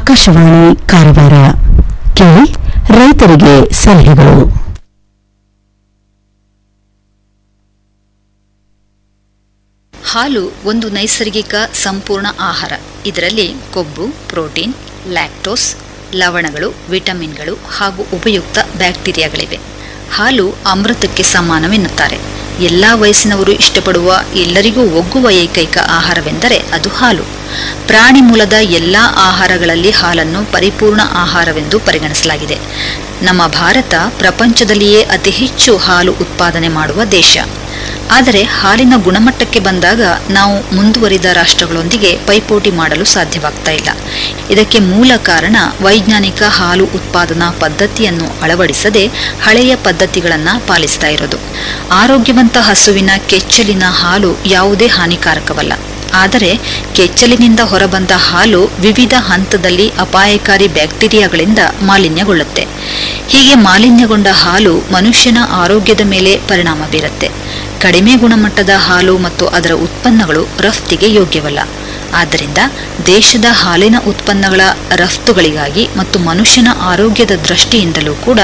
ಆಕಾಶವಾಣಿ ಕಾರವಾರ ಕೇಳಿ ರೈತರಿಗೆ ಸಲಹೆಗಳು ಹಾಲು ಒಂದು ನೈಸರ್ಗಿಕ ಸಂಪೂರ್ಣ ಆಹಾರ ಇದರಲ್ಲಿ ಕೊಬ್ಬು ಪ್ರೋಟೀನ್ ಲ್ಯಾಕ್ಟೋಸ್ ಲವಣಗಳು ವಿಟಮಿನ್ಗಳು ಹಾಗೂ ಉಪಯುಕ್ತ ಬ್ಯಾಕ್ಟೀರಿಯಾಗಳಿವೆ ಹಾಲು ಅಮೃತಕ್ಕೆ ಸಮಾನವೆನ್ನುತ್ತಾರೆ ಎಲ್ಲ ವಯಸ್ಸಿನವರು ಇಷ್ಟಪಡುವ ಎಲ್ಲರಿಗೂ ಒಗ್ಗುವ ಏಕೈಕ ಆಹಾರವೆಂದರೆ ಅದು ಹಾಲು ಪ್ರಾಣಿ ಮೂಲದ ಎಲ್ಲ ಆಹಾರಗಳಲ್ಲಿ ಹಾಲನ್ನು ಪರಿಪೂರ್ಣ ಆಹಾರವೆಂದು ಪರಿಗಣಿಸಲಾಗಿದೆ ನಮ್ಮ ಭಾರತ ಪ್ರಪಂಚದಲ್ಲಿಯೇ ಅತಿ ಹೆಚ್ಚು ಹಾಲು ಉತ್ಪಾದನೆ ಮಾಡುವ ದೇಶ ಆದರೆ ಹಾಲಿನ ಗುಣಮಟ್ಟಕ್ಕೆ ಬಂದಾಗ ನಾವು ಮುಂದುವರಿದ ರಾಷ್ಟ್ರಗಳೊಂದಿಗೆ ಪೈಪೋಟಿ ಮಾಡಲು ಸಾಧ್ಯವಾಗ್ತಾ ಇಲ್ಲ ಇದಕ್ಕೆ ಮೂಲ ಕಾರಣ ವೈಜ್ಞಾನಿಕ ಹಾಲು ಉತ್ಪಾದನಾ ಪದ್ಧತಿಯನ್ನು ಅಳವಡಿಸದೆ ಹಳೆಯ ಪದ್ಧತಿಗಳನ್ನು ಪಾಲಿಸ್ತಾ ಇರೋದು ಆರೋಗ್ಯವಂತ ಹಸುವಿನ ಕೆಚ್ಚಲಿನ ಹಾಲು ಯಾವುದೇ ಹಾನಿಕಾರಕವಲ್ಲ ಆದರೆ ಕೆಚ್ಚಲಿನಿಂದ ಹೊರಬಂದ ಹಾಲು ವಿವಿಧ ಹಂತದಲ್ಲಿ ಅಪಾಯಕಾರಿ ಬ್ಯಾಕ್ಟೀರಿಯಾಗಳಿಂದ ಮಾಲಿನ್ಯಗೊಳ್ಳುತ್ತೆ ಹೀಗೆ ಮಾಲಿನ್ಯಗೊಂಡ ಹಾಲು ಮನುಷ್ಯನ ಆರೋಗ್ಯದ ಮೇಲೆ ಪರಿಣಾಮ ಬೀರುತ್ತೆ ಕಡಿಮೆ ಗುಣಮಟ್ಟದ ಹಾಲು ಮತ್ತು ಅದರ ಉತ್ಪನ್ನಗಳು ರಫ್ತಿಗೆ ಯೋಗ್ಯವಲ್ಲ ಆದ್ದರಿಂದ ದೇಶದ ಹಾಲಿನ ಉತ್ಪನ್ನಗಳ ರಫ್ತುಗಳಿಗಾಗಿ ಮತ್ತು ಮನುಷ್ಯನ ಆರೋಗ್ಯದ ದೃಷ್ಟಿಯಿಂದಲೂ ಕೂಡ